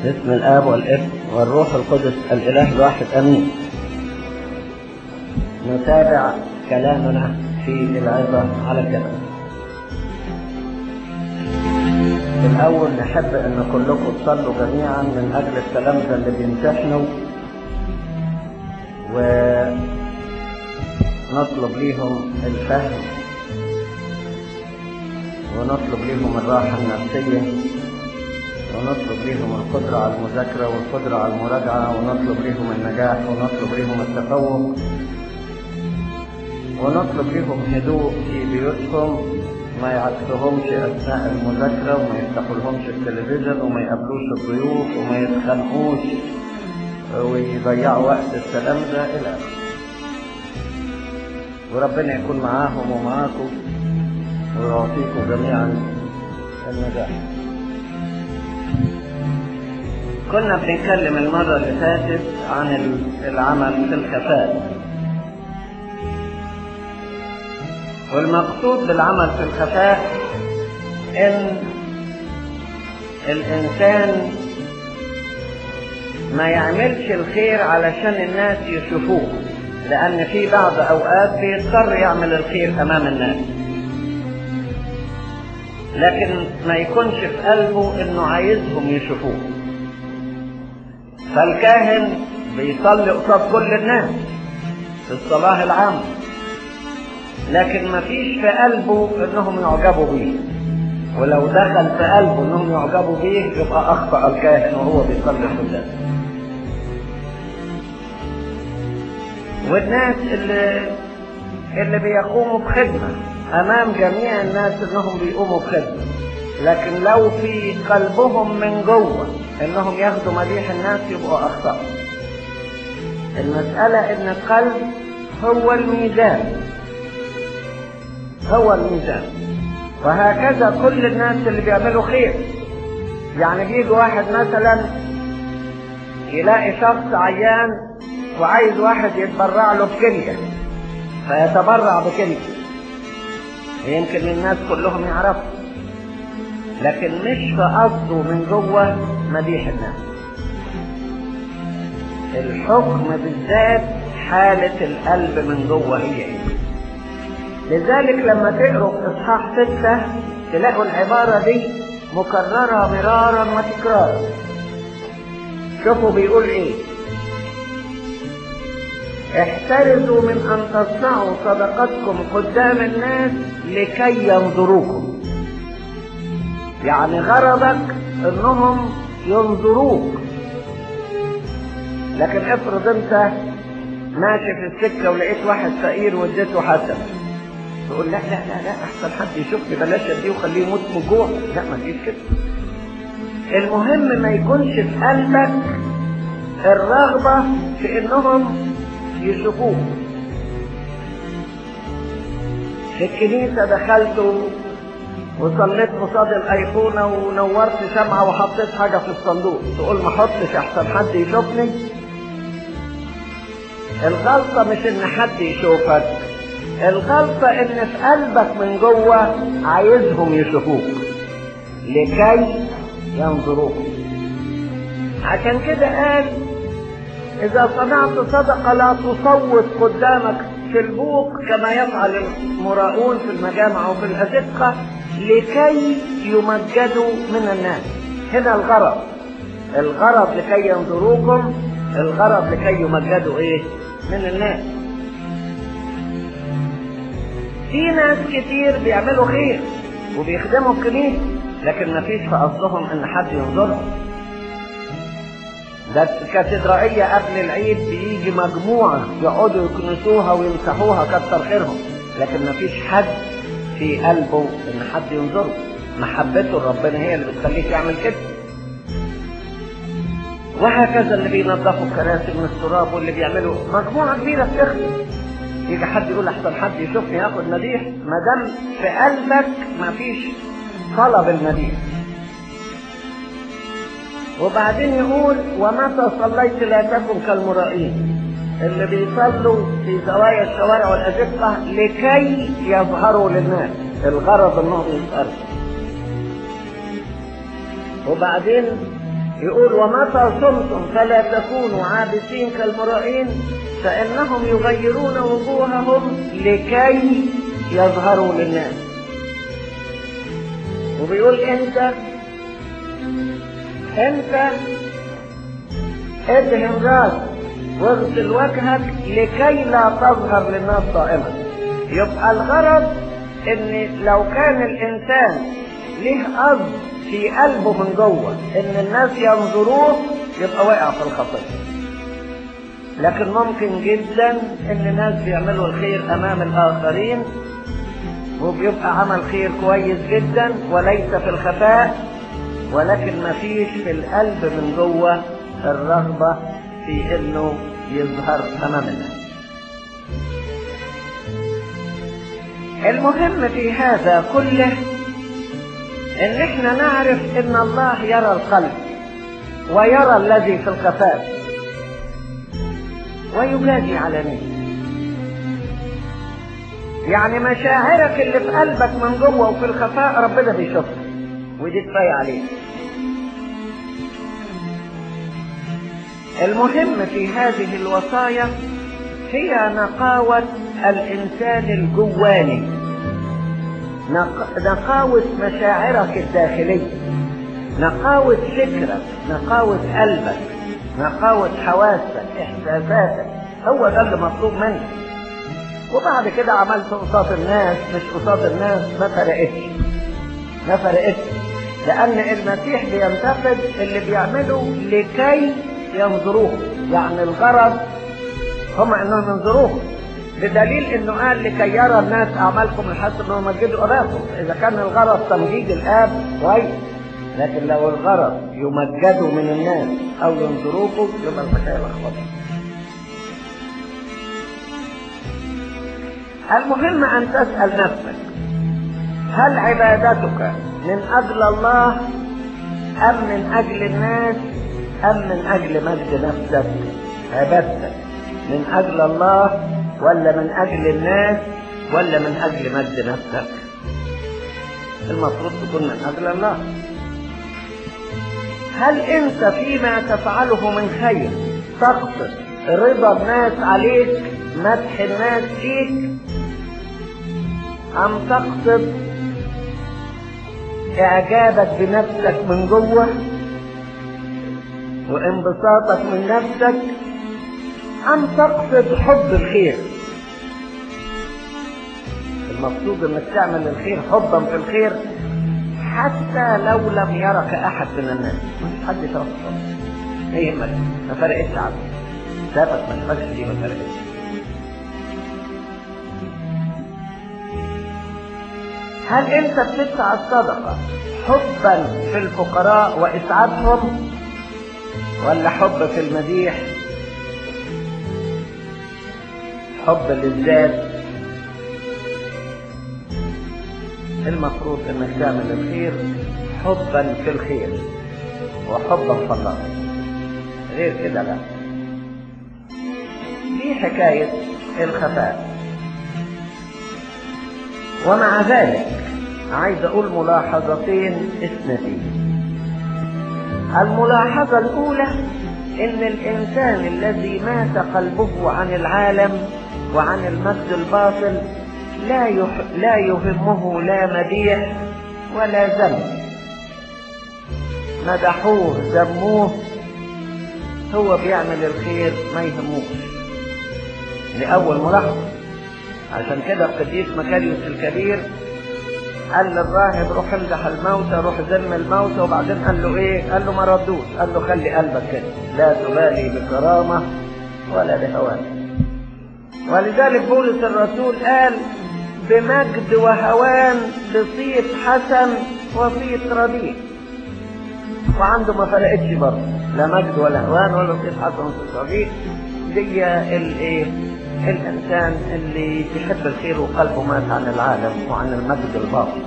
باسم الآب والابن والروح القدس الإله الواحد أمين نتابع كلامنا في العظة على الجبل في الأول نحب أن كلكم تصلوا جميعا من أجل التلامذة اللي بيمتحنوا ونطلب ليهم الفهم ونطلب ليهم الراحة النفسية ونطلب لهم القدرة على المذاكرة والقدرة على المراجعة ونطلب لهم النجاح ونطلب لهم التفوق ونطلب لهم هدوء في بيوتهم ما يعكسهمش أثناء المذاكرة وما يفتحوا لهمش التلفزيون وما يقابلوش الضيوف وما يتخانقوش ويضيعوا وقت التلامذة إلى آخره وربنا يكون معاهم ومعاكم ويعطيكم جميعا النجاح كنا بنتكلم المرة اللي فاتت عن العمل في الخفاء والمقصود بالعمل في الخفاء ان الانسان ما يعملش الخير علشان الناس يشوفوه لان في بعض اوقات بيضطر يعمل الخير امام الناس لكن ما يكونش في قلبه انه عايزهم يشوفوه فالكاهن بيصلي قصاد كل الناس في الصلاة العامة لكن ما فيش في قلبه انهم يعجبوا بيه ولو دخل في قلبه انهم يعجبوا بيه يبقى اخطأ الكاهن وهو بيصلي قدام والناس اللي اللي بيقوموا بخدمة امام جميع الناس انهم بيقوموا بخدمة لكن لو في قلبهم من جوه انهم ياخدوا مديح الناس يبقوا اخطاء المسألة ان القلب هو الميزان هو الميزان وهكذا كل الناس اللي بيعملوا خير يعني بيجي واحد مثلا يلاقي شخص عيان وعايز واحد يتبرع له بكلية فيتبرع بكلية يمكن الناس كلهم يعرفوا لكن مش في قصده من جوه مديح الناس الحكم بالذات حالة القلب من جوه هي ايه لذلك لما تقروا في اصحاح ستة تلاقوا العبارة دي مكررة مرارا وتكرارا شوفوا بيقول ايه احترزوا من ان تصنعوا صدقتكم قدام الناس لكي ينظروكم يعني غرضك انهم ينظروك لكن افرض انت ماشي في السكة ولقيت واحد فقير واديته حسن تقول لا لا لا لا احسن حد يشوفني بلاش اديه وخليه يموت من الجوع لا ما فيش كده المهم ما يكونش في قلبك الرغبة في انهم يشوفوك في الكنيسة دخلت وصليت قصاد الايقونه ونورت شمعه وحطيت حاجه في الصندوق تقول ما احطش احسن حد يشوفني الغلطه مش ان حد يشوفك الغلطه ان في قلبك من جوه عايزهم يشوفوك لكي ينظروك عشان كده قال اذا صنعت صدقه لا تصوت قدامك في البوق كما يفعل المراؤون في المجامع وفي الأزقة لكي يمجدوا من الناس هنا الغرض الغرض لكي ينظروكم الغرض لكي يمجدوا ايه من الناس في ناس كتير بيعملوا خير وبيخدموا الكنيسة لكن ما فيش في قصدهم ان حد ينظرهم ده الكاتدرائية قبل العيد بيجي مجموعة يقعدوا يكنسوها ويمسحوها كتر خيرهم لكن ما فيش حد في قلبه ان حد ينظره محبته لربنا هي اللي بتخليه يعمل كده وهكذا اللي بينظفوا الكراسي من التراب واللي بيعملوا مجموعة كبيرة بتخدم يجي حد يقول احسن حد يشوفني ياخد مديح ما دام في قلبك ما فيش طلب المديح وبعدين يقول ومتى صليت لا تكن كالمرائين اللي بيصلوا في زوايا الشوارع والأزقة لكي يظهروا للناس الغرض انهم يسألوا وبعدين يقول ومتى صمتم فلا تكونوا عابسين كالمرائين فإنهم يغيرون وجوههم لكي يظهروا للناس وبيقول انت انت ادهن راسك واغسل وجهك لكي لا تظهر للناس صائما يبقى الغرض ان لو كان الانسان ليه قصد في قلبه من جوه ان الناس ينظروه يبقى واقع في الخطيه لكن ممكن جدا ان الناس بيعملوا الخير امام الاخرين وبيبقى عمل خير كويس جدا وليس في الخفاء ولكن ما فيش في القلب من جوه الرغبة في انه يظهر امام الناس المهم في هذا كله ان احنا نعرف ان الله يرى القلب ويرى الذي في الخفاء ويجازي علانية يعني مشاعرك اللي في قلبك من جوه وفي الخفاء ربنا بيشوفها ودي كفايه عليك المهم في هذه الوصايا هي نقاوة الإنسان الجواني نق... نقاوة مشاعرك الداخلية نقاوة فكرك نقاوة قلبك نقاوة حواسك إحساساتك هو ده اللي مطلوب منك وبعد كده عملت قصاد الناس مش قصاد الناس ما فرقتش ما فرقتش لأن المسيح بينتقد اللي بيعمله لكي ينظروه يعني الغرض هم انهم ينظروه بدليل انه قال لكي يرى الناس اعمالكم الحسن انهم مجدوا اباكم اذا كان الغرض تمجيد الاب كويس لكن لو الغرض يمجدوا من الناس او ينظروكم يبقى الحكايه لخبطه المهم ان تسال نفسك هل عبادتك من اجل الله ام من اجل الناس ام من اجل مجد نفسك عبادتك من اجل الله ولا من اجل الناس ولا من اجل مجد نفسك المفروض تكون من اجل الله هل انت فيما تفعله من خير تقصد رضا الناس عليك مدح الناس فيك ام تقصد اعجابك بنفسك من جوه وانبساطك من نفسك ام تقصد حب الخير المقصود انك تعمل الخير حبا في الخير حتى لو لم يرك احد من الناس مش حد يشرف ايه يهمك ما فرقتش عنك سابك ما تفكش دي ما فرقتش هل انت بتدفع الصدقه حبا في الفقراء واسعادهم ولا حب في المديح حب للذات المفروض انك تعمل الخير حبا في الخير وحبا في الله غير كده لا في حكاية الخفاء ومع ذلك عايز اقول ملاحظتين اثنتين الملاحظة الاولى ان الانسان الذي مات قلبه عن العالم وعن المجد الباطل لا يح... لا يهمه لا مديح ولا ذم مدحوه ذموه هو بيعمل الخير ما يهموش لأول ملاحظة عشان كده القديس مكاريوس الكبير قال للراهب روح امدح الموتى روح ذم الموتى وبعدين قال له ايه قال له ما ردوش قال له خلي قلبك كده لا تبالي بكرامة ولا بهوان ولذلك بولس الرسول قال بمجد وهوان بصيت حسن وصيت رديء وعنده ما فرقتش برضه لا مجد ولا هوان ولا صيت حسن وصيت رديء دي الايه الانسان اللي بيحب الخير وقلبه مات عن العالم وعن المجد الباطل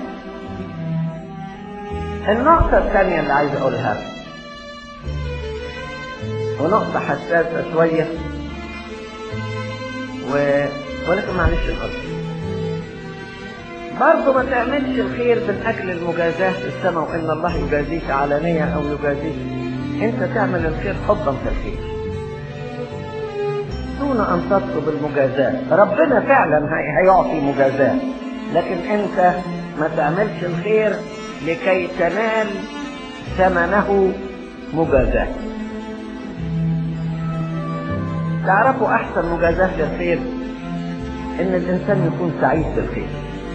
النقطة الثانية اللي عايز اقولها ونقطة حساسة شوية و... ولكن معلش الأرض برضه ما تعملش الخير من أجل المجازاة في السماء وإن الله يجازيك علانية أو يجازيك انت تعمل الخير حبا في الخير دون ان تطلب المجازاة ربنا فعلا هيعطي مجازاة لكن انت ما تعملش الخير لكي تنال ثمنه مجازاة تعرفوا احسن مجازاة للخير ان الانسان يكون سعيد بالخير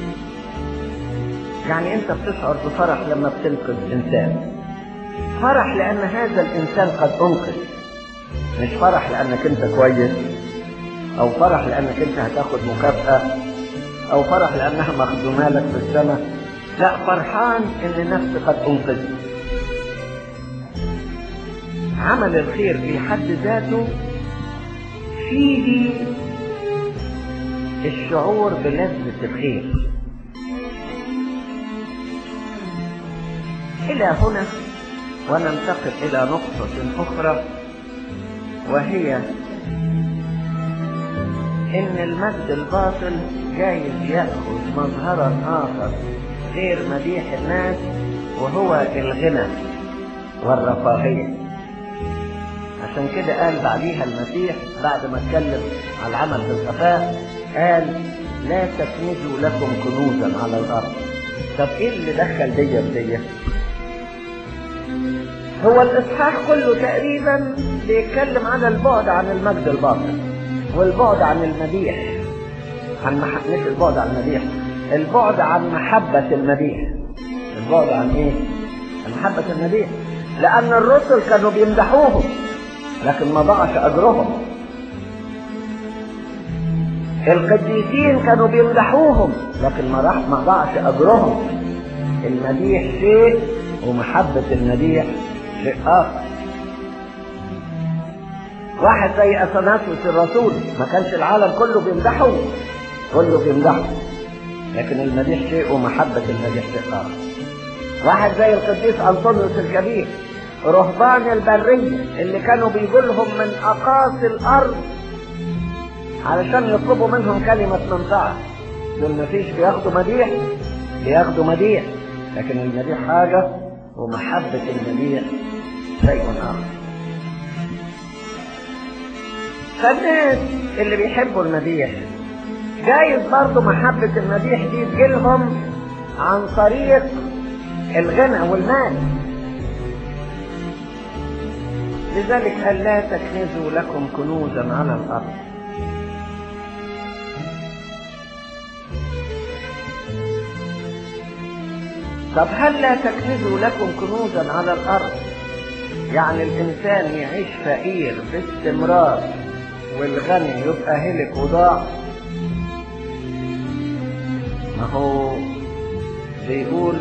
يعني انت بتشعر بفرح لما بتنقذ انسان فرح لان هذا الانسان قد انقذ مش فرح لانك انت كويس او فرح لانك انت هتاخد مكافأة او فرح لانها مخدومة لك في السماء لا فرحان ان نفسي قد انقذت عمل الخير في حد ذاته فيه الشعور بلذة الخير إلى هنا وننتقل إلى نقطة أخرى وهي إن المجد الباطل جايز يأخذ مظهرا آخر غير مديح الناس وهو الغنى والرفاهية عشان كده قال بعديها المسيح بعد ما اتكلم على العمل بالخفاء قال لا تكنزوا لكم كنوزا على الارض طب ايه اللي دخل دي بدي هو الاصحاح كله تقريبا بيتكلم عن البعد عن المجد الباطل والبعد عن المديح عن مح... مش البعد عن المديح البعد عن محبة المديح البعد عن ايه؟ عن محبة المديح لأن الرسل كانوا بيمدحوهم لكن ما ضاعش أجرهم القديسين كانوا بيمدحوهم لكن ما راح ما ضاعش أجرهم المديح شيء ومحبة المديح شيء آخر واحد زي أثناسيوس الرسول ما كانش العالم كله بيمدحه كله بيمدحه لكن المديح شيء ومحبة المديح شيء آخر واحد زي القديس أنطونيوس الكبير رهبان البرية اللي كانوا بيجوا لهم من أقاصي الأرض علشان يطلبوا منهم كلمة منفعة دول مفيش بياخدوا مديح بياخدوا مديح لكن المديح حاجة ومحبة المديح شيء آخر فالناس اللي بيحبوا المديح جايز برضه محبة المديح دي تجيلهم عن طريق الغنى والمال لذلك قال لا تكنزوا لكم كنوزا على الأرض طب هل لا تكنزوا لكم كنوزا على الأرض يعني الإنسان يعيش فقير باستمرار والغني يبقى هلك وضاع ما هو بيقول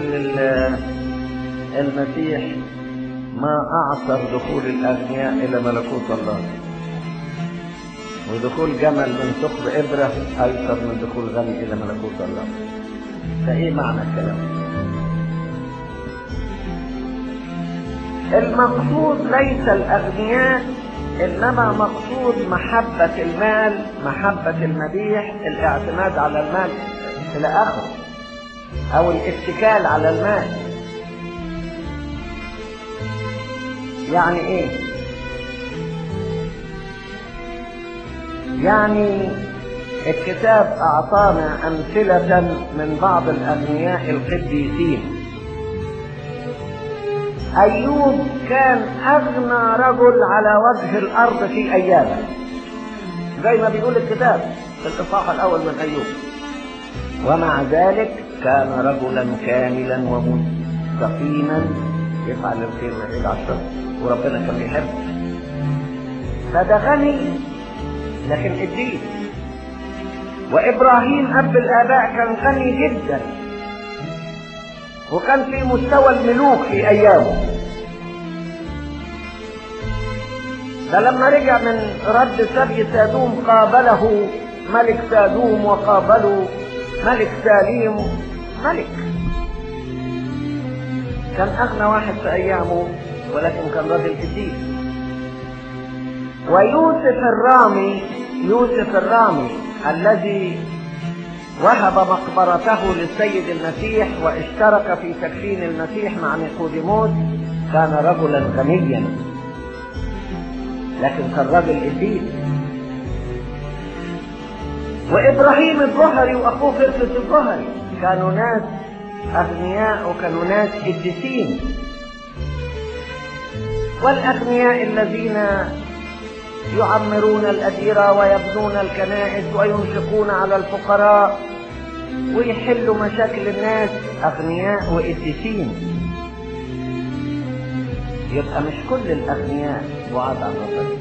المسيح ما أعصر دخول الأغنياء إلى ملكوت الله ودخول جمل من ثقب إبرة أيسر من دخول غني إلى ملكوت الله فإيه معنى الكلام المقصود ليس الأغنياء إنما مقصود محبة المال محبة المديح الاعتماد على المال إلى آخره أو الاتكال على المال يعني ايه يعني الكتاب اعطانا امثلة من بعض الاغنياء القديسين ايوب كان اغنى رجل على وجه الارض في ايامه زي ما بيقول الكتاب في الاصحاح الاول من ايوب ومع ذلك كان رجلا كاملا ومستقيما يفعل الخير ويعيد على الشر وربنا كان بيحبه فده غني لكن قديس وابراهيم اب الاباء كان غني جدا وكان في مستوى الملوك في ايامه ده لما رجع من رد سبي سادوم قابله ملك سادوم وقابله ملك ساليم ملك كان اغنى واحد في ايامه ولكن كان راجل قديس ويوسف الرامي يوسف الرامي الذي وهب مقبرته للسيد المسيح واشترك في تكفين المسيح مع نيقوديموس كان رجلا غنيا لكن كان راجل قديس وابراهيم الظهري واخوه فرقة الظهري كانوا ناس اغنياء وكانوا ناس قديسين والاغنياء الذين يعمرون الاديرة ويبنون الكنائس وينفقون على الفقراء ويحلوا مشاكل الناس اغنياء وقديسين يبقى مش كل الاغنياء بعاد عن ربنا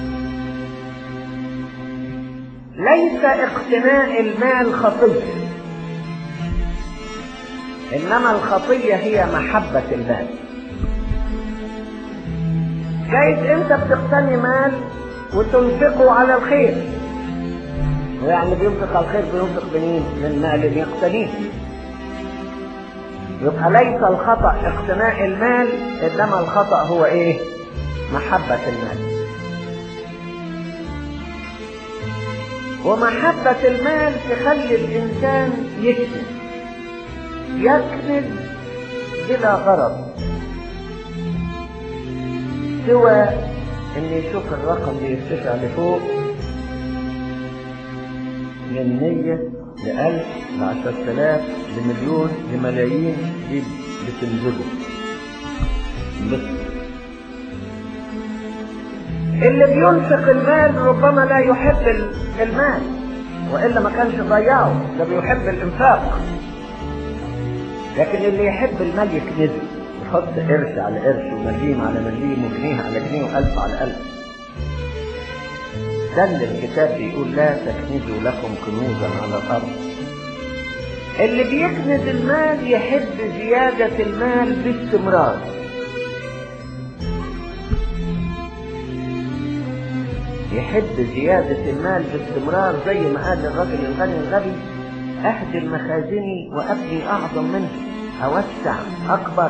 ليس اقتناء المال خطية انما الخطية هي محبة المال جايز انت بتقتني مال وتنفقه على الخير ويعني بينفق على الخير بينفق منين؟ من مال يقتنيه يبقى ليس الخطأ اقتناء المال انما الخطأ هو ايه؟ محبة المال ومحبة المال تخلي الإنسان يكنز يكنز بلا غرض سوى إن يشوف الرقم اللي يرتفع لفوق من مية لألف لعشرة آلاف لمليون لملايين دي بتنزله بس اللي بينفق المال ربما لا يحب المال والا ما كانش ضيعه ده بيحب الانفاق لكن اللي يحب المال يكنزه يحط قرش على قرش ومليم على مليم وجنيه على جنيه والف على الف ده اللي الكتاب بيقول لا تكنزوا لكم كنوزا على الارض اللي بيكنز المال يحب زيادة المال باستمرار يحب زيادة المال باستمرار زي ما قال الرجل الغني الغبي أهدم مخازني وأبني أعظم منه أوسع أكبر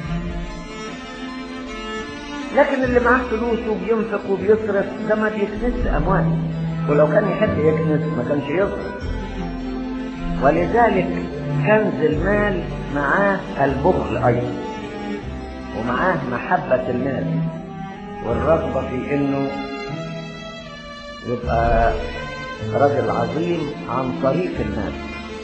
لكن اللي معاه فلوس وبينفق وبيصرف ده ما بيكنس أموال ولو كان يحب يكنس ما كانش يصرف ولذلك كنز المال معاه البخل أيضا ومعاه محبة المال والرغبة في إنه يبقى رجل عظيم عن طريق المال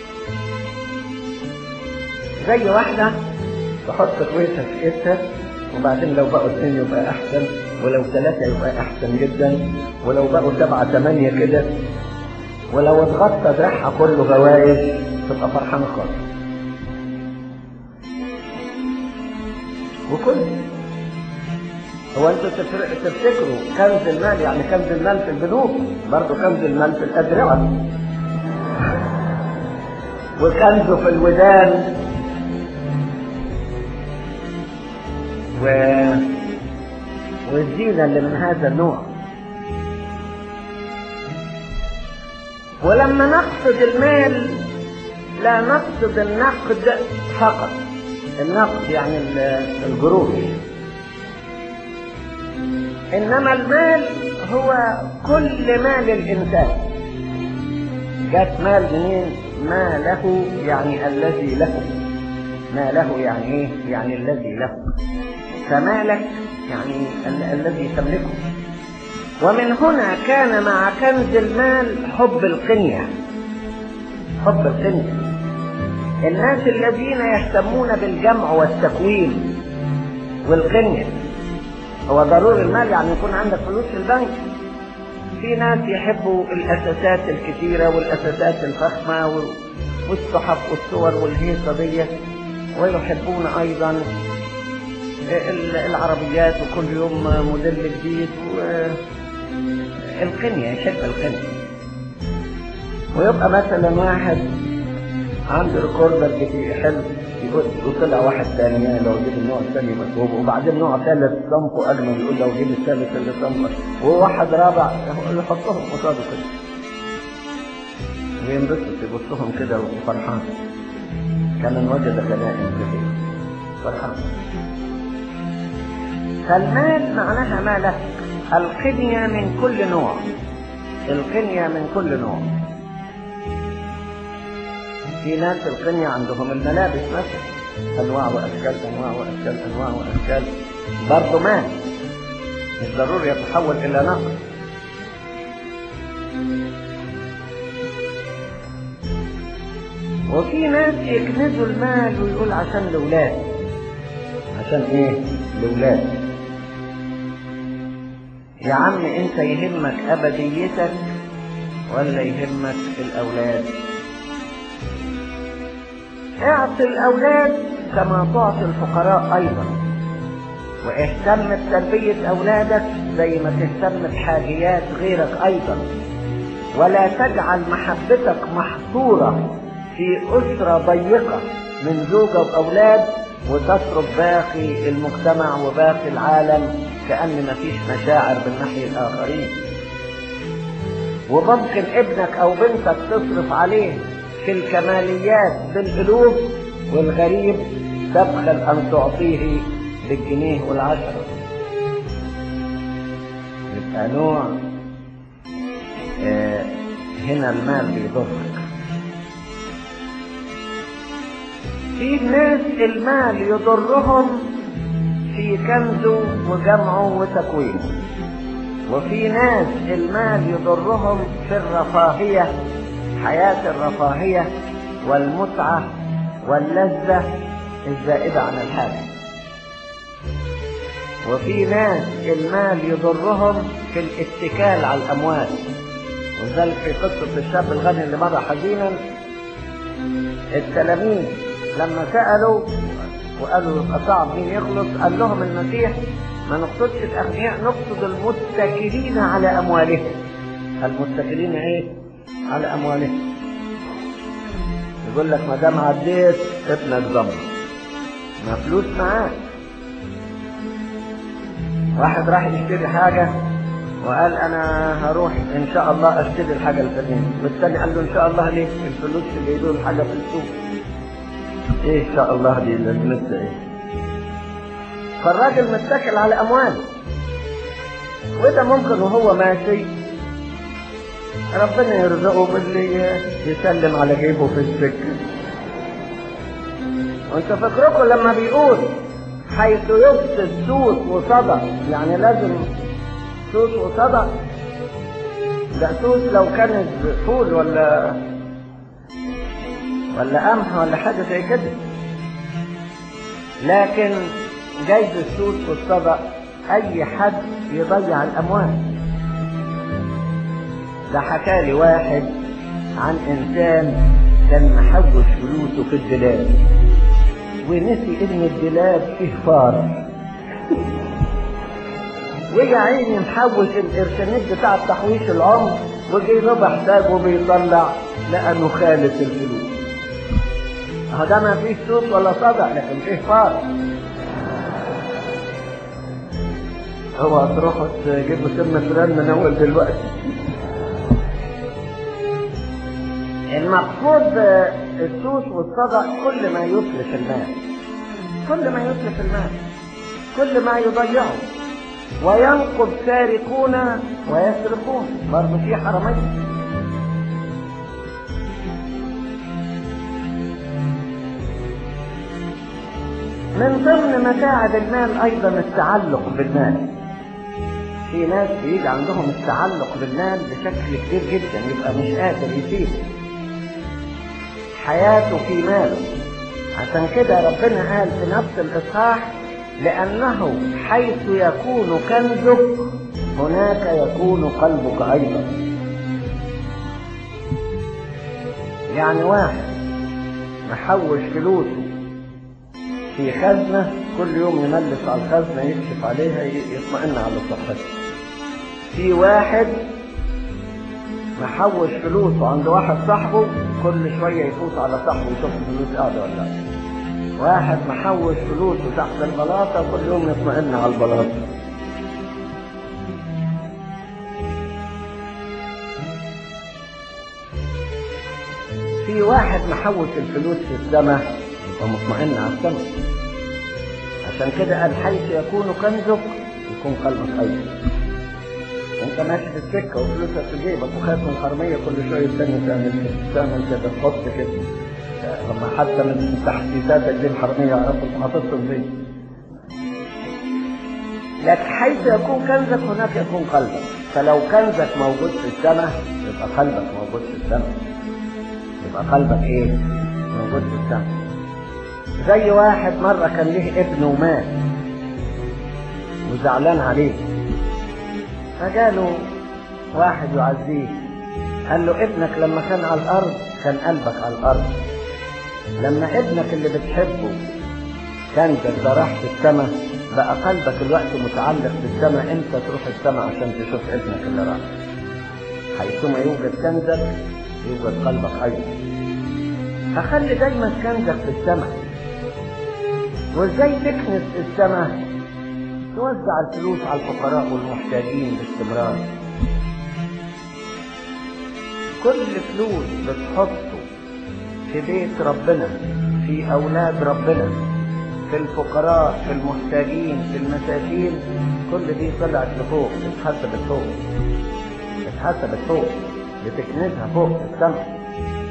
زي واحدة تحط كويسة في ايدها وبعدين لو بقوا اثنين يبقى احسن ولو ثلاثة يبقى احسن جدا ولو بقوا سبعة ثمانية كده ولو اتغطى دراعها كله غوايش تبقى فرحانة خالص وكل هو انتوا تفتكروا كنز المال يعني كنز المال في البنوك برضه كنز المال في الأدرعة وكنزه في الودان و... والزينة اللي من هذا النوع ولما نقصد المال لا نقصد النقد فقط النقد يعني الجروح انما المال هو كل مال الانسان جات مال منين ما له يعني الذي له ما له يعني ايه يعني الذي له فمالك يعني ال- الذي تملكه ومن هنا كان مع كنز المال حب القنية حب القنية الناس الذين يهتمون بالجمع والتكوين والقنية هو ضروري المال يعني يكون عندك فلوس في البنك في ناس يحبوا الاساسات الكثيره والاساسات الفخمه وال- والصحف والصور والهيصه دي ويحبون ايضا ال- العربيات وكل يوم موديل جديد والقنية يحب القنية ويبقى مثلا واحد عنده ريكوردر جديد حلو يقول وطلع واحد ثاني يعني لو جيب النوع الثاني مكتوب وبعدين نوع ثالث صنفه اجمل يقول لو جيب الثالث اللي صنفه وواحد رابع يحطهم قصاده كده وينبسط يبصهم كده وفرحان كمن وجد غنائم كثير فرحان فالمال معناها مالك القنية من كل نوع القنية من كل نوع في ناس القنية عندهم الملابس مثلا أنواع وأشكال أنواع وأشكال أنواع وأشكال برضه مال مش ضروري يتحول الى نقص وفي ناس يكنزوا المال ويقول عشان الاولاد عشان ايه الاولاد يا عم انت يهمك ابديتك ولا يهمك الاولاد اعطي الاولاد كما تعطي الفقراء ايضا واهتم بتربية اولادك زي ما تهتم بحاجيات غيرك ايضا ولا تجعل محبتك محصورة في اسرة ضيقة من زوجة واولاد وتترك باقي المجتمع وباقي العالم كأن مفيش مشاعر بالناحية الآخرين وممكن ابنك أو بنتك تصرف عليه في الكماليات بالألوف والغريب تبخل أن تعطيه بالجنيه والعشرة يبقى نوع آه هنا المال بيضرك في ناس المال يضرهم في كنزه وجمعه وتكوينه وفي ناس المال يضرهم في الرفاهية حياة الرفاهية والمتعة واللذة الزائدة عن الحاجة وفي ناس المال يضرهم في الاتكال على الأموال وذلك في قصة الشاب الغني اللي مضى حزينا التلاميذ لما سألوا وقالوا يبقى صعب مين يخلص قال لهم المسيح ما نقصدش الأغنياء نقصد المتكلين على أموالهم المتكلين إيه؟ على أموالهم يقول لك ما دام عديت ابنك ضمن ما فلوس معاك واحد راح يشتري حاجة وقال انا هروح ان شاء الله اشتري الحاجة الفلانية والتاني قال له ان شاء الله ليه الفلوس اللي يدور الحاجة في السوق ايه ان شاء الله دي لازمتها ايه فالراجل متكل على امواله وده ممكن وهو ماشي ربنا يرزقه باللي يسلم على جيبه في السكة وانت فكركم لما بيقول حيث يفسد سوس وصدى يعني لازم سوس وصدى ده سوس لو كانت فول ولا ولا قمح ولا حاجة زي كده لكن جايز السوس والصدى أي حد يضيع الأموال ده حكالي واحد عن إنسان كان محوش فلوسه في الدلال ونسي إن الدلال فيه فار ويا عيني محوش القرشنيت بتاع تحويش العمر وجي ربع حسابه بيطلع لأنه خالف الفلوس اهو ده ما فيش صوت ولا صدى لكن فيه فار هو تروحوا تجيبوا سم فلان من اول دلوقتي المقصود السوس والصدى كل ما يتلف المال كل ما يتلف المال كل ما يضيعه وينقض سارقون ويسرقون برضه في حرامية من ضمن متاعب المال ايضا التعلق بالمال في ناس بيجي عندهم التعلق بالمال بشكل كبير جدا يبقى مش قادر يسيبه حياته في ماله عشان كده ربنا قال في نفس الاصحاح لانه حيث يكون كنزك هناك يكون قلبك ايضا يعني واحد محوش فلوسه في خزنة كل يوم يملس على الخزنة يكشف عليها يطمئن على صحتها في واحد محوش فلوسه عند واحد صاحبه كل شوية يفوت على صاحبه يشوف الفلوس قاعدة ولا لا واحد محوش فلوسه تحت البلاطة كل يوم يطمئن على البلاطة في واحد محوش الفلوس في السماء يبقى مطمئن على السماء عشان كده قال حيث يكون كنزك يكون قلبك ايضا انت ماشي في السكه وفلوسك في جيبك وخايف من حراميه كل شويه تاني تعمل كده تعمل كده تحط كده لما حتى من تحسيساتك دي الحراميه يعرفوا انت حاططهم فين لكن حيث يكون كنزك هناك يكون قلبك فلو كنزك موجود في السماء يبقى قلبك موجود في السماء يبقى قلبك ايه موجود في السماء زي واحد مرة كان له ابن ومات وزعلان عليه فجاله واحد يعزيه قال له ابنك لما كان على الارض كان قلبك على الارض لما ابنك اللي بتحبه كان ده راح في السماء بقى قلبك الوقت متعلق بالسماء انت تروح السماء عشان تشوف ابنك اللي راح حيثما يوجد كنزك يوجد قلبك ايضا فخلي دايما كنزك في السماء وازاي تكنس في السماء توزع الفلوس على الفقراء والمحتاجين باستمرار كل فلوس بتحطه في بيت ربنا في اولاد ربنا في الفقراء في المحتاجين في المساكين كل دي طلعت لفوق اتحسبت فوق اتحسبت فوق بتكنزها فوق في السماء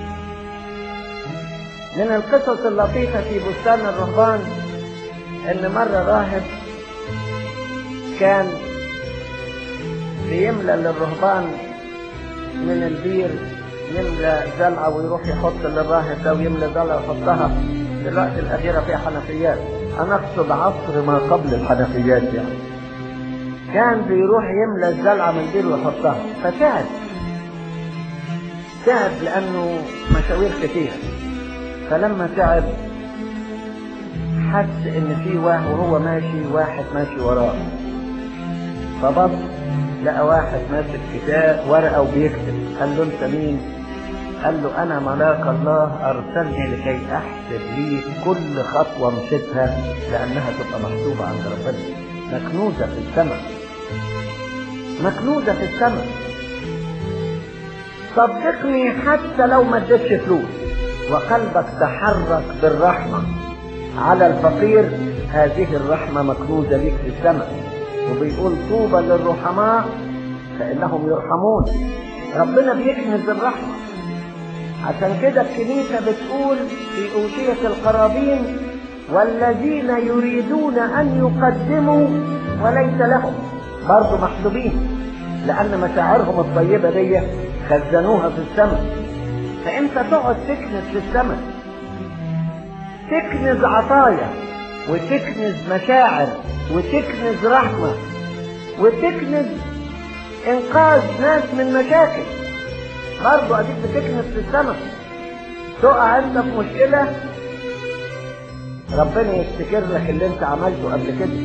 من القصص اللطيفة في بستان الرهبان ان مرة راهب كان بيملى للرهبان من البير يملى زلعة ويروح يحط للراهب ده ويملى زلعة يحطها دلوقتي الأخيرة فيها حنفيات أنا أقصد عصر ما قبل الحنفيات يعني كان بيروح يملى الزلعة من البير ويحطها فتعب تعب لأنه مشاوير كتير فلما تعب حس ان في واحد وهو ماشي واحد ماشي وراه فبص لقى واحد ماسك كتاب ورقه وبيكتب قال له انت مين قال له انا ملاك الله ارسلني لكي احسب لي كل خطوه مشيتها لانها تبقى محسوبه عند ربنا مكنوزه في السماء مكنوزه في السماء صدقني حتى لو ما اديتش فلوس وقلبك تحرك بالرحمه على الفقير هذه الرحمة مكنوزة لك في السماء وبيقول طوبى للرحماء فإنهم يرحمون ربنا بيكنز الرحمة عشان كده الكنيسة بتقول في أوشية القرابين والذين يريدون أن يقدموا وليس لهم برضه محسوبين لأن مشاعرهم الطيبة دي خزنوها في السماء فأنت تقعد تكنز في السماء تكنز عطايا وتكنز مشاعر وتكنز رحمة وتكنز انقاذ ناس من مشاكل برضه اديك بتكنز في السماء تقع انت في مشكلة ربنا يفتكر لك اللي انت عملته قبل كده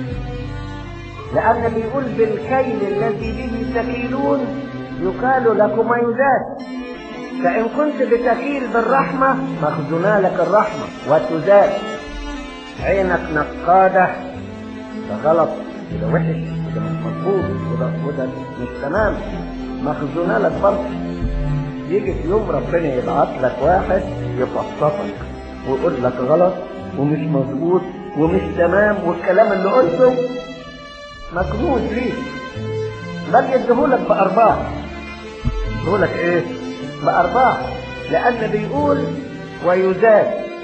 لأن بيقول بالكيل الذي به تكيلون يقال لكم يزاد فإن كنت بتكيل بالرحمة مخزونا لك الرحمة وتزاد عينك نقادة ده غلط وده وحش وده مش مظبوط وده وده مش تمام مخزونا لك برضه يجي في يوم ربنا يبعت لك واحد يفصفك ويقول لك غلط ومش مظبوط ومش تمام والكلام اللي قلته مكنوز ليك بل يديهولك بأرباح يديهولك ايه؟ بأرباح لأن بيقول ويزاد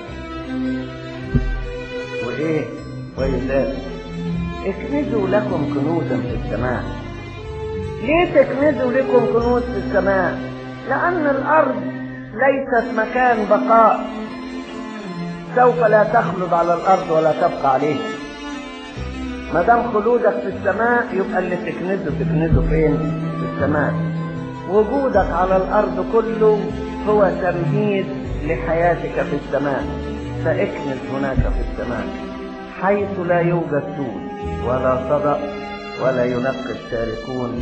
وإيه ويزاد اكنزوا لكم كنوزا في السماء ليه تكنزوا لكم كنوز في السماء لأن الأرض ليست مكان بقاء سوف لا تخلد على الأرض ولا تبقى عليها ما دام خلودك في السماء يبقى اللي تكنزه تكنزه فين؟ في السماء وجودك على الأرض كله هو تمهيد لحياتك في السماء فاكنز هناك في السماء حيث لا يوجد سود ولا صدأ ولا ينقي السالكون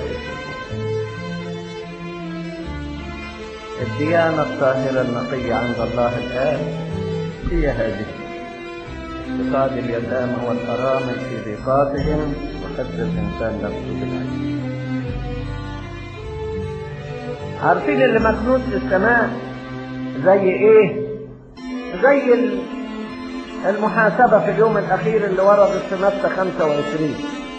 الديانة الطاهرة النقية عند الله الآن هي هذه اعتقاد اليتامى والأرامل في ضيقاتهم وحفظ الإنسان نفسه بالعلم عارفين اللي مكنوز في السماء زي ايه زي المحاسبة في اليوم الأخير اللي وردت في متى 25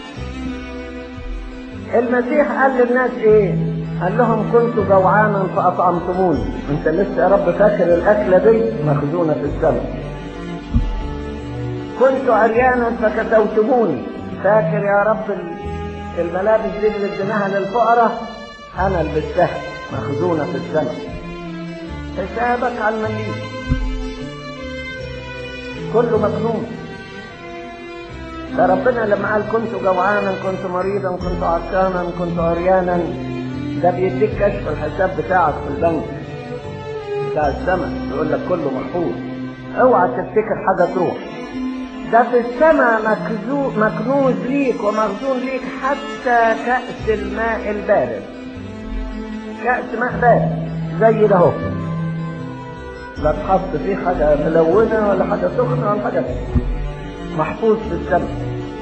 المسيح قال للناس ايه قال لهم كنت جوعانا فأطعمتموني انت لسه يا رب فاكر الأكلة دي مخزونة في السماء كنت عريانا فكسوتموني فاكر يا رب الملابس دي اللي اديناها للفقراء انا لبستها مخزونة في السماء حسابك على المليء كله مكنون ده ربنا لما قال كنت جوعانا كنت مريضا كنت عطشانا كنت عريانا ده بيديك كشف الحساب بتاعك في البنك بتاع السماء يقول لك كله محفوظ اوعى تفتكر حاجه تروح ده في السماء مكنوز ليك ومخزون ليك حتى كأس الماء البارد كأس ماء بارد زي ده اهو لا تحط فيه حاجة ملونة ولا حاجة سخنة ولا حاجة محفوظ في السماء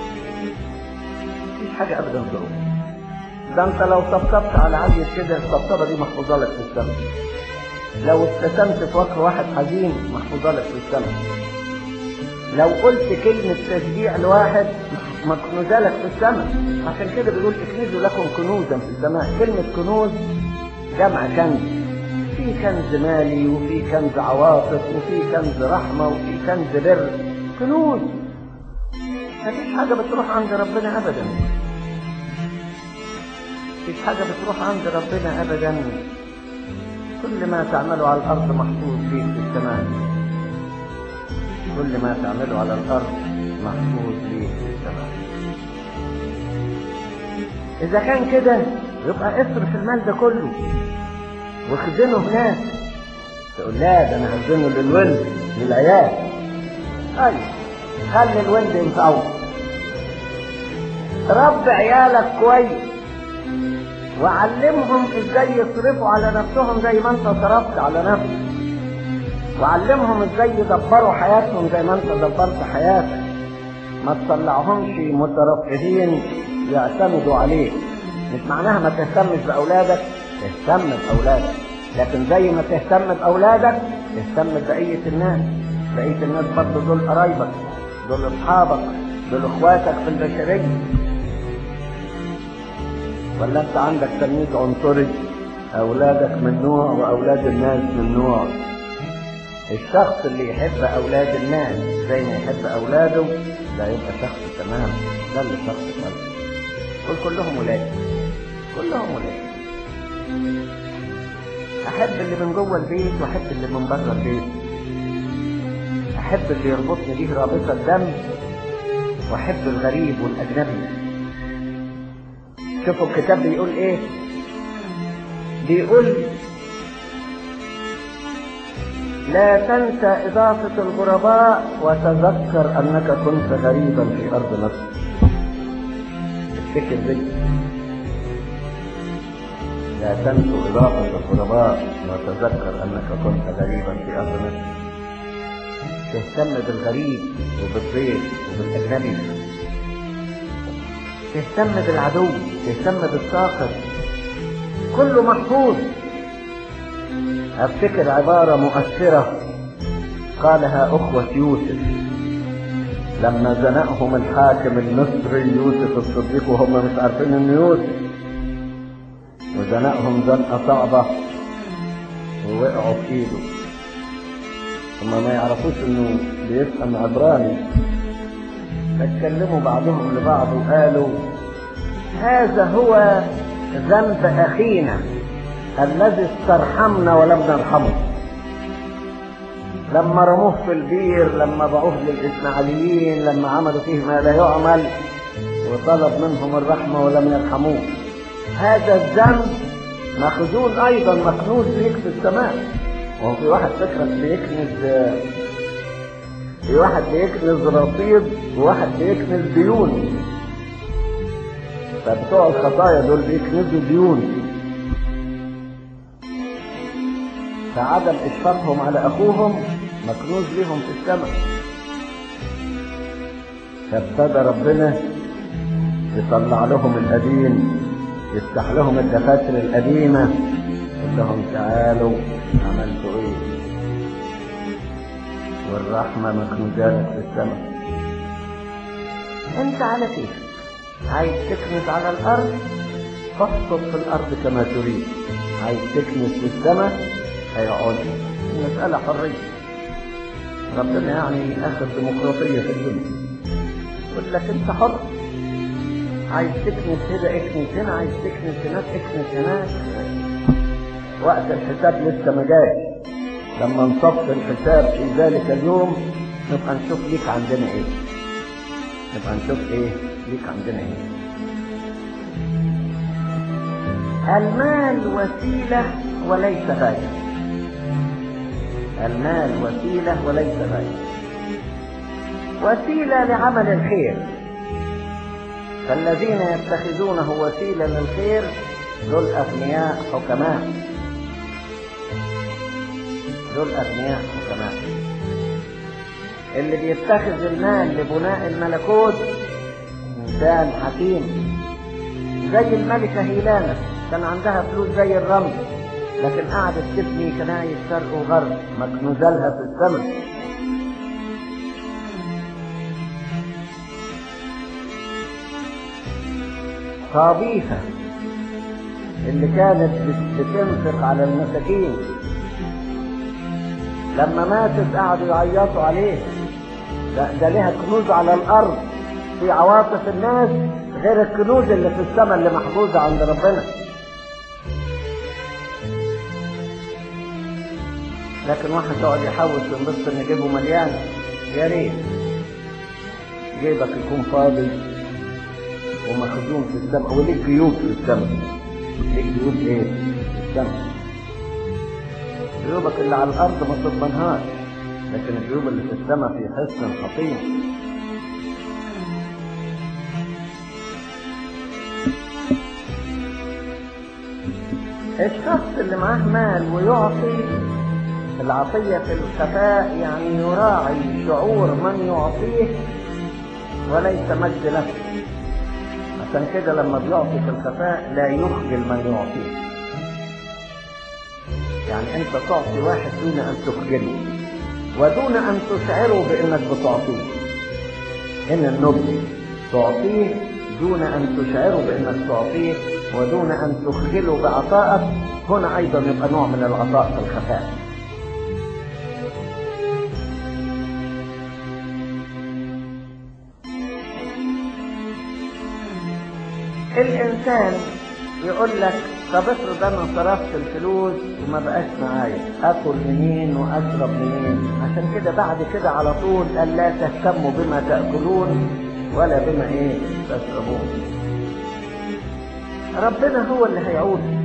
مفيش حاجة أبدا تروح ده أنت لو طبطبت على عيل كده الطبطبة دي محفوظة لك في السماء لو ابتسمت في وجه واحد حزين محفوظة لك في السماء لو قلت كلمة تشجيع لواحد مكنوزة لك في السماء عشان كده بيقول اكنزوا لكم كنوزا في السماء كلمة كنوز جمع كنز في كنز مالي وفي كنز عواطف وفي كنز رحمة وفي كنز بر كنوز مفيش حاجة بتروح عند ربنا أبدا مفيش حاجة بتروح عند ربنا أبدا كل ما تعمله على الأرض محفوظ فيك في السماء كل ما تعمله على الأرض محفوظ فيك في السماء إذا كان كده يبقى اصرف المال ده كله واخزنه هناك تقول لا ده أنا هخزنه للولد للعيال أيوة خلي الولد ينفعه رب عيالك كويس وعلمهم ازاي يصرفوا على نفسهم زي ما انت صرفت على نفسك وعلمهم ازاي يدبروا حياتهم زي ما انت دبرت حياتك ما تطلعهمش مترفهين يعتمدوا عليك مش معناها ما تهتمش باولادك تهتم باولادك لكن زي ما تهتم باولادك تهتم ببقيه الناس بقيه الناس برضه دول قرايبك دول اصحابك دول اخواتك في البشريه ولا انت عندك تلميذ عنصري اولادك من نوع واولاد الناس من نوع الشخص اللي يحب اولاد الناس زي ما يحب اولاده ده يبقى شخص تمام ده اللي شخص كويس قل كلهم ولادي كلهم ولادي احب اللي من جوه البيت واحب اللي من بره البيت احب اللي يربطني بيه رابطه دم واحب الغريب والاجنبي شوفوا الكتاب بيقول ايه بيقول لا تنسى إضافة الغرباء وتذكر أنك كنت غريبا في أرض مصر افتكر دي لا تنسوا إضافة الغرباء وتذكر أنك كنت غريبا في أرض مصر تهتم بالغريب وبالضيف وبالأجنبي تهتم بالعدو تهتم بالساقط كله محفوظ افتكر عبارة مؤثرة قالها أخوة يوسف لما زنقهم الحاكم المصري يوسف الصديق وهم مش عارفين انه يوسف وزنقهم زنقة صعبة ووقعوا في ايده هم ما يعرفوش انه بيفهم عبراني فاتكلموا بعضهم لبعض وقالوا هذا هو ذنب اخينا الذي استرحمنا ولم نرحمه لما رموه في البير لما باعوه للاسماعيليين لما عملوا فيه ما لا يعمل وطلب منهم الرحمه ولم يرحموه هذا الذنب مخزون ايضا مكنوز ليك في السماء وهو في واحد فكرة بيكنز في واحد بيكنز رصيد وواحد بيكنز ديون فبتوع الخطايا دول بيكنزوا ديون فعدم اشفاقهم على اخوهم مكنوز ليهم في السماء فابتدى ربنا يطلع لهم القديم يفتح لهم الدفاتر القديمة يقول لهم تعالوا عملتوا ايه والرحمة مكنوزات في السماء انت على كيف عايز تكنز على الارض فاخطب في الارض كما تريد عايز تكنز في السماء هيقعد المسألة حرية ربنا يعني اخذ ديمقراطية في الدنيا يقول لك انت حر عايز تكنس هنا اكنس هنا عايز تكنس هناك اكنس هناك وقت الحساب لسه ما جاش لما نصف الحساب في ذلك اليوم نبقى نشوف ليك عندنا ايه نبقى نشوف ايه ليك عندنا ايه المال وسيلة وليس غاية المال وسيلة وليس غاية وسيلة لعمل الخير فالذين يتخذونه وسيلة للخير دول أغنياء حكماء دول أغنياء حكماء اللي بيتخذ المال لبناء الملكوت إنسان حكيم زي الملكة هيلانا كان عندها فلوس زي الرمل لكن قعدت تبني كنايس شرق وغرب مكنوزالها في السماء صابيها اللي كانت بتنفق على المساكين لما ماتت قعدوا يعيطوا عليه ده, ده لها كنوز على الارض في عواطف الناس غير الكنوز اللي في السماء اللي محفوظة عند ربنا لكن واحد يقعد يحوش وينبسط ان جيبه مليان يا ريت جيبك يكون فاضي ومخزون في السماء وليك جيوب في السماء ليك جيوب ايه في السماء جيوبك اللي على الارض ما تضمنهاش لكن الجيوب اللي في السماء في حصن خطير الشخص اللي معاه مال ويعطي العطية في الخفاء يعني يراعي شعور من يعطيه وليس مجد له عشان كده لما بيعطي في الخفاء لا يخجل من يعطيه يعني انت تعطي واحد دون ان تخجله ودون ان تشعره بانك بتعطيه هنا النبل تعطيه دون ان تشعره بانك تعطيه ودون ان تخجله بعطائك هنا ايضا يبقى نوع من العطاء في الخفاء الانسان يقول لك طب افرض انا صرفت الفلوس وما بقاش معايا اكل منين واشرب منين عشان كده بعد كده على طول قال لا تهتموا بما تاكلون ولا بما ايه تشربون ربنا هو اللي هيعودك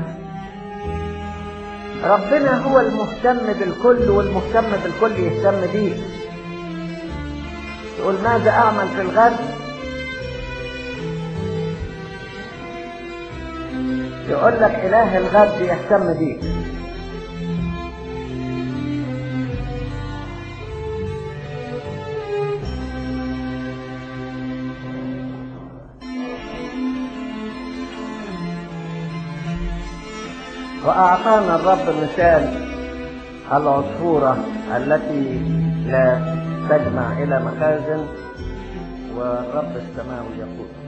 ربنا هو المهتم بالكل والمهتم بالكل يهتم بيك تقول ماذا اعمل في الغد يقول لك اله الغد يهتم بيك وأعطانا الرب مثال العصفورة التي لا تجمع إلى مخازن والرب السماوي يقول